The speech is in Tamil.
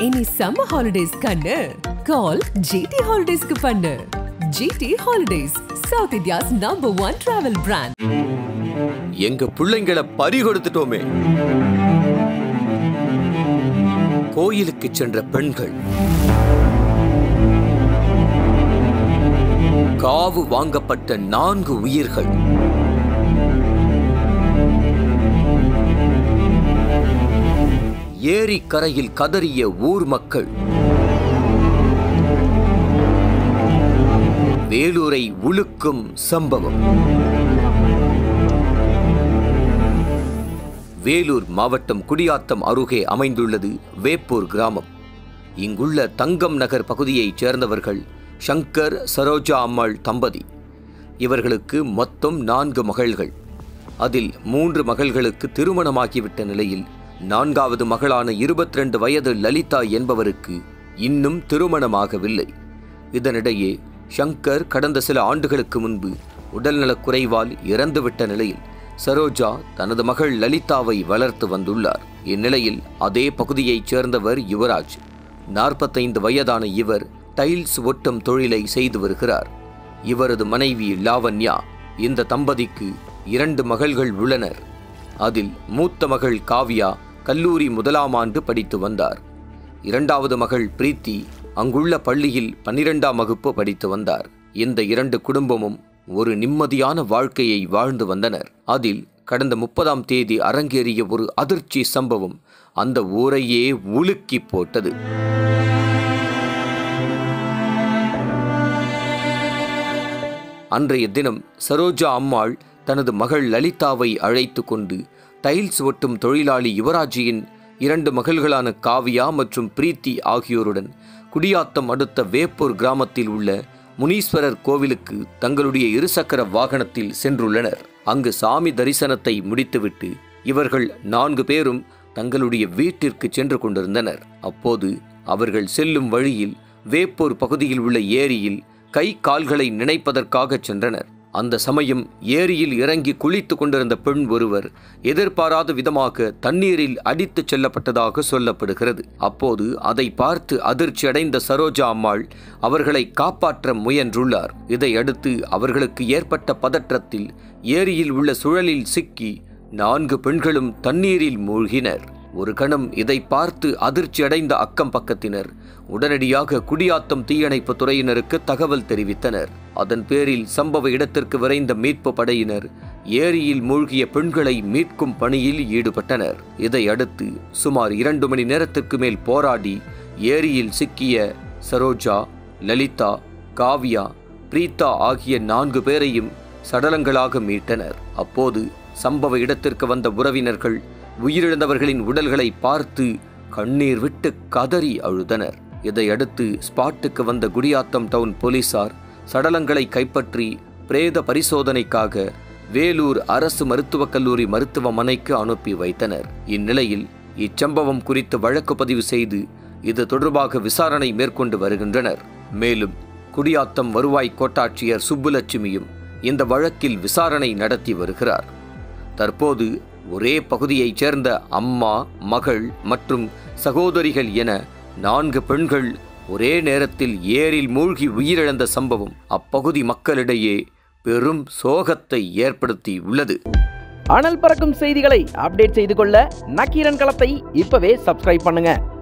இனி சம்மர் ஹாலிடேஸ் கண்ணு கால் ஜிடி ஹாலிடேஸ்க்கு பண்ணு GT holidays south India's number one travel brand எங்க பிள்ளைங்களை பறி கொடுத்துட்டோமே கோயிலுக்கு சென்ற பெண்கள் காவு வாங்கப்பட்ட நான்கு உயிர்கள் ஏரி கரையில் கதறிய ஊர் மக்கள் வேலூரை உலுக்கும் சம்பவம் வேலூர் மாவட்டம் குடியாத்தம் அருகே அமைந்துள்ளது வேப்பூர் கிராமம் இங்குள்ள தங்கம் நகர் பகுதியைச் சேர்ந்தவர்கள் சங்கர் சரோஜா அம்மாள் தம்பதி இவர்களுக்கு மொத்தம் நான்கு மகள்கள் அதில் மூன்று மகள்களுக்கு திருமணமாகிவிட்ட நிலையில் நான்காவது மகளான 22 வயது லலிதா என்பவருக்கு இன்னும் திருமணமாகவில்லை இதனிடையே ஷங்கர் கடந்த சில ஆண்டுகளுக்கு முன்பு உடல்நலக் குறைவால் இறந்துவிட்ட நிலையில் சரோஜா தனது மகள் லலிதாவை வளர்த்து வந்துள்ளார் இந்நிலையில் அதே பகுதியைச் சேர்ந்தவர் யுவராஜ் நாற்பத்தைந்து வயதான இவர் டைல்ஸ் ஒட்டும் தொழிலை செய்து வருகிறார் இவரது மனைவி லாவண்யா இந்த தம்பதிக்கு இரண்டு மகள்கள் உள்ளனர் அதில் மூத்த மகள் காவ்யா கல்லூரி முதலாம் ஆண்டு படித்து வந்தார் இரண்டாவது மகள் பிரீத்தி அங்குள்ள பள்ளியில் பன்னிரெண்டாம் வகுப்பு படித்து வந்தார் இந்த இரண்டு குடும்பமும் ஒரு நிம்மதியான வாழ்க்கையை வாழ்ந்து வந்தனர் அதில் கடந்த முப்பதாம் தேதி அரங்கேறிய ஒரு அதிர்ச்சி சம்பவம் அந்த ஊரையே உலுக்கி போட்டது அன்றைய தினம் சரோஜா அம்மாள் தனது மகள் லலிதாவை அழைத்து கொண்டு டைல்ஸ் ஒட்டும் தொழிலாளி யுவராஜியின் இரண்டு மகள்களான காவியா மற்றும் பிரீத்தி ஆகியோருடன் குடியாத்தம் அடுத்த வேப்பூர் கிராமத்தில் உள்ள முனீஸ்வரர் கோவிலுக்கு தங்களுடைய இருசக்கர வாகனத்தில் சென்றுள்ளனர் அங்கு சாமி தரிசனத்தை முடித்துவிட்டு இவர்கள் நான்கு பேரும் தங்களுடைய வீட்டிற்கு சென்று கொண்டிருந்தனர் அப்போது அவர்கள் செல்லும் வழியில் வேப்பூர் பகுதியில் உள்ள ஏரியில் கை கால்களை நினைப்பதற்காக சென்றனர் அந்த சமயம் ஏரியில் இறங்கி குளித்துக் கொண்டிருந்த பெண் ஒருவர் எதிர்பாராத விதமாக தண்ணீரில் அடித்துச் செல்லப்பட்டதாக சொல்லப்படுகிறது அப்போது அதை பார்த்து அதிர்ச்சி அடைந்த சரோஜா அம்மாள் அவர்களை காப்பாற்ற முயன்றுள்ளார் இதையடுத்து அவர்களுக்கு ஏற்பட்ட பதற்றத்தில் ஏரியில் உள்ள சுழலில் சிக்கி நான்கு பெண்களும் தண்ணீரில் மூழ்கினர் ஒரு கணம் இதை பார்த்து அதிர்ச்சி அடைந்த அக்கம் பக்கத்தினர் உடனடியாக குடியாத்தம் தீயணைப்பு துறையினருக்கு தகவல் தெரிவித்தனர் அதன் பேரில் சம்பவ இடத்திற்கு விரைந்த மீட்பு படையினர் ஏரியில் மூழ்கிய பெண்களை மீட்கும் பணியில் ஈடுபட்டனர் இதையடுத்து சுமார் இரண்டு மணி நேரத்திற்கு மேல் போராடி ஏரியில் சிக்கிய சரோஜா லலிதா காவ்யா பிரீதா ஆகிய நான்கு பேரையும் சடலங்களாக மீட்டனர் அப்போது சம்பவ இடத்திற்கு வந்த உறவினர்கள் உயிரிழந்தவர்களின் உடல்களை பார்த்து கண்ணீர் விட்டு கதறி அழுதனர் இதையடுத்து ஸ்பாட்டுக்கு வந்த குடியாத்தம் டவுன் போலீசார் சடலங்களை கைப்பற்றி பிரேத பரிசோதனைக்காக வேலூர் அரசு மருத்துவக் கல்லூரி மருத்துவமனைக்கு அனுப்பி வைத்தனர் இந்நிலையில் இச்சம்பவம் குறித்து வழக்கு பதிவு செய்து இது தொடர்பாக விசாரணை மேற்கொண்டு வருகின்றனர் மேலும் குடியாத்தம் வருவாய் கோட்டாட்சியர் சுப்புலட்சுமியும் இந்த வழக்கில் விசாரணை நடத்தி வருகிறார் தற்போது ஒரே பகுதியைச் சேர்ந்த அம்மா மகள் மற்றும் சகோதரிகள் என நான்கு பெண்கள் ஒரே நேரத்தில் ஏரில் மூழ்கி உயிரிழந்த சம்பவம் அப்பகுதி மக்களிடையே பெரும் சோகத்தை ஏற்படுத்தி உள்ளது அனல் பறக்கும் செய்திகளை அப்டேட் செய்து கொள்ள நக்கீரன் களத்தை இப்பவே சப்ஸ்கிரைப் பண்ணுங்க